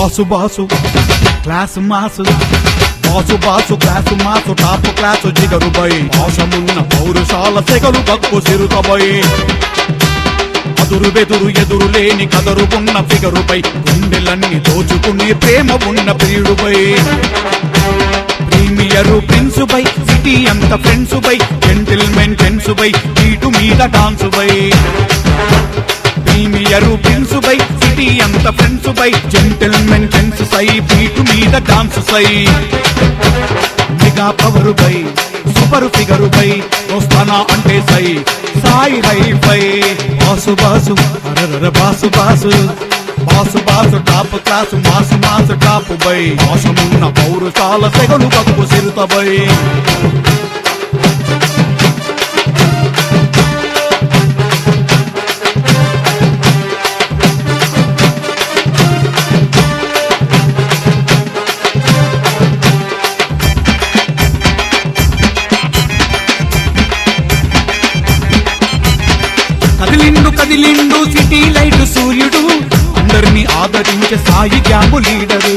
boss boss class mass boss boss class mass top class జిగరు బై ఆశమున్న పౌరుషాల సెగలు గక్కు సిరుతబై అదురు బెదురు ఎదురు లేని కదరు ఉన్న ఫిగరుపై గుండెలన్నీ దోచుకునే ప్రేమ ఉన్న ప్రియుడుపై ప్రీమియరు ప్రిన్సు బై సిటీ అంత ఫ్రెండ్స్ బై జెంటిల్మెన్ టెన్స్ బై ఈటు మీద డాన్స్ బై ప్రీమియరు ప్రిన్సు బై సిటీ అంత ఫ్రెండ్స్ బై జెంటిల్మెన్ టెన్స్ సై బీటు మీద డాన్స్ సై మెగా పవరు బై సూపర్ ఫిగరు బై వస్తానా అంటే సై Sai hi fi boss boss అరరర boss boss boss boss top class mass mass top బై మోసమున్న పౌరుషాల సెగలు కప్పు సిరుత బై కదిలిండు కదిలిండు సిటీ లైట్ సూర్యుడు అందరిని ఆదరించే సాయి గ్యాంబు లీడరు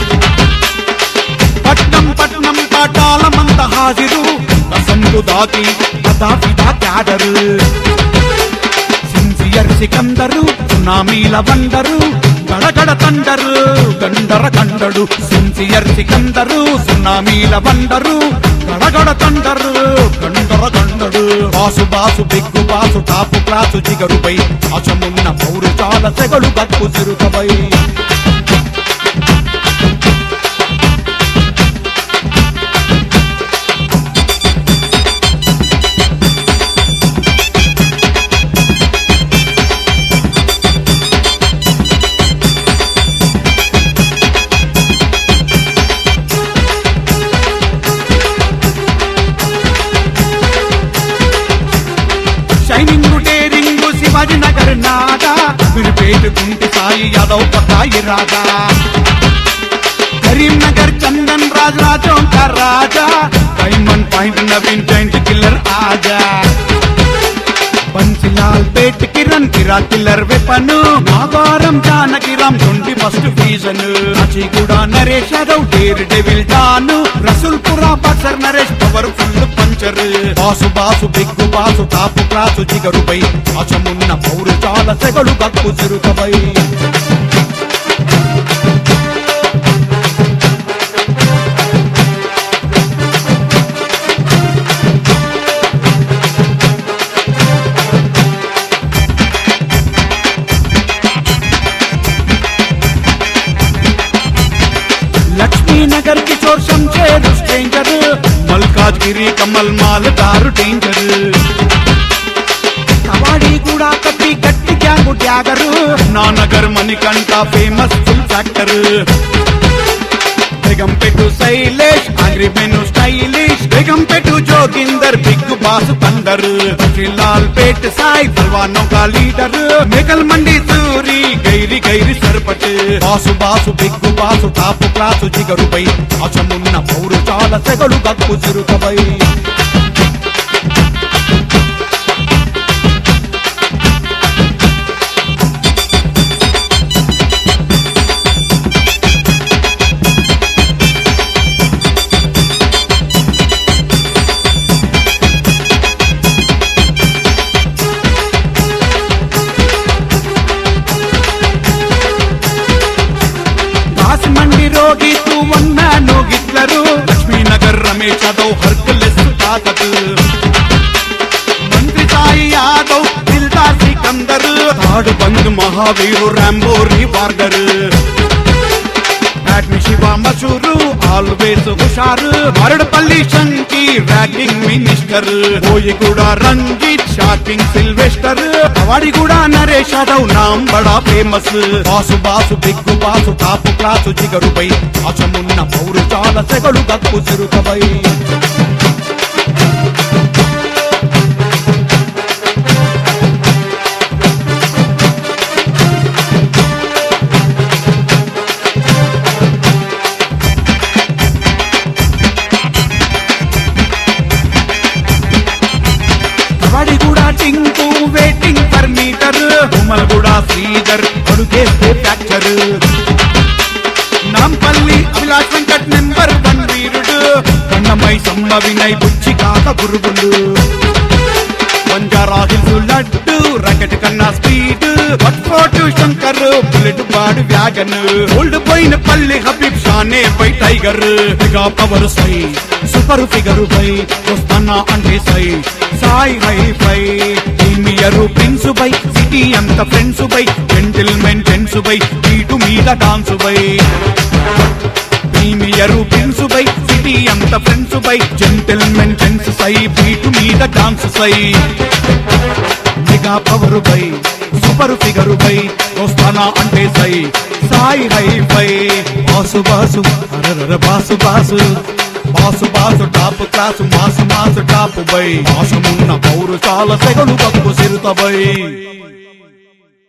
పట్నం పట్నం పాటాల మంద హాజిరు రసంలు దాటి పదాపిదా క్యాడరు సిన్సియర్ సికందరు సునామీల వండరు గడగడ తండరు గండర కండడు సిన్సియర్ సికందరు సునామీల వండరు గడగడ తండరు గండర కండడు boss boss big boss top class జిగరుపై అచమున్న పౌరుషాల సెగలు బక్కు సిరుకపై షైనింగ్ డేరింగ్ శివాజీ నగర్ నాగా విడిపేటుకుంటే సాయి యాదవ్ పతాయి రాగా కరీంనగర్ చందన్ రాజ్ రాజోంకర్ Raja diamond point Naveen giant killer ఆజా బన్సిలాల్ పేట్ కిరణ్ కిరా కిల్లర్ వెపను నాగారం జానకి రామ్ తొండి ఫస్ట్ సీజన్ కూడా Naresh Yadav daredevil don Rasool Pura boxer Naresh powerful puncher boss boss big boss top class జిగరుపై అచమున్న పౌరుషాల సెగలు గక్కు సిరుకపై లక్ష్మీనగర్ కిషోర్ శంషేర్ స్ట్రేంజర్ మల్కాజ్గిరి కమల్ మాల్ దారు డేంజర్ కవాడి కూడా కట్టి గట్టి గ్యాంగు డ్యాగరు నానగర్ Manikanta famous full factor Begumpet Shailesh అగ్రిమెను stylish Begumpet Joginder big boss thunder Lal Pet Sai పల్వానో కా లీడర్ మేకల్ మండి సూరి గైరి గైరి సర్పట్ boss boss big boss top class జిగరుపై అచమున్న పౌరుషాల సెగలు గక్కు సిరుకపై రాజమండ్రి రోగి తూ వన్నాను గిట్లరు లక్ష్మీనగర్ రమేష్ యాదవ్ హర్కులెస్ తాకత్ మంత్రి సాయి యాదవ్ దిల్దార్ సికందర్ తాడు బంద్ మహావీరు రాంబో రివార్డర్ బ్యాట్ శివ మసూరు ఆల్వేస్ హుషారు మరడపల్లి శంకి ర్యాగింగ్ మినిస్టర్ పోయి కూడా రంజిత్ షాకింగ్ సిల్వెస్టర్ వాడి కూడా నరేష్ యాదవ్ నాం బడా famous boss boss big boss top class జిగరుపై అచమున్న పౌరుషాల సెగలు గక్కు సిరుకపై వాడి కూడా టింకు వెయిటింగ్ ఫర్ మీటర్ ఉమల్ కూడా శ్రీధర్ అడుగేస్తే ఫ్రాక్చర్ మైసమ్మ వినయ్ బుచ్చి కాక గురుగులు బంజారా హిల్స్ లడ్డు రకెట్ కన్నా స్పీడ్ పట్పోటు శంకర్ బుల్లెట్ బాడు వ్యాగన్ ఓల్డ్ పోయిన పల్లి హబీబ్ షానే పై టైగర్ మెగా పవర్ సై సూపర్ ఫిగర్ పై వస్తానా అంటే సై Sai hi fi premier prince బై సిటీ అంత ఫ్రెండ్స్ బై జెంటిల్మెన్ జెంట్స్ బై బీటు మీద డాన్స్ బై ప్రీమియర్ ప్రిన్స్ బై సిటీ అంత ఫ్రెండ్స్ బై జెంటిల్మెన్ జెంట్స్ సై బీటు మీద డాన్స్ సై మెగా పవర్ బై సూపర్ ఫిగర్ బై వస్తానా అంటే సై Sai hi fi boss boss అరరర boss boss boss boss top class mass mass top బై మాసమున్న పౌరుషాల సెగలు కప్పు సిరుత బై